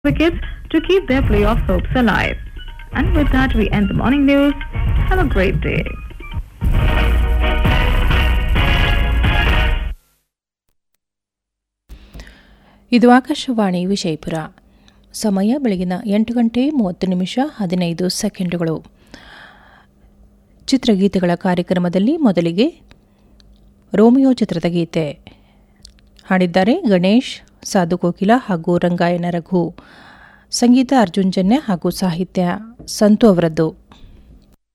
wickets to keep their playoff hopes alive. And with that, we end the morning news. Have a great day. ಇದು ಆಕಾಶವಾಣಿ ವಿಜಯಪುರ ಸಮಯ ಬೆಳಗಿನ ಎಂಟು ಗಂಟೆ ಮೂವತ್ತು ನಿಮಿಷ ಹದಿನೈದು ಸೆಕೆಂಡುಗಳು ಚಿತ್ರಗೀತೆಗಳ ಕಾರ್ಯಕ್ರಮದಲ್ಲಿ ಮೊದಲಿಗೆ ರೋಮಿಯೋ ಚಿತ್ರದ ಗೀತೆ ಹಾಡಿದ್ದಾರೆ ಗಣೇಶ್ ಸಾಧು ಕೋಕಿಲ ಹಾಗೂ ರಂಗಾಯಣ ರಘು ಸಂಗೀತ ಅರ್ಜುನ್ ಜನ್ಯ ಹಾಗೂ ಸಾಹಿತ್ಯ ಸಂತು ಅವರದ್ದು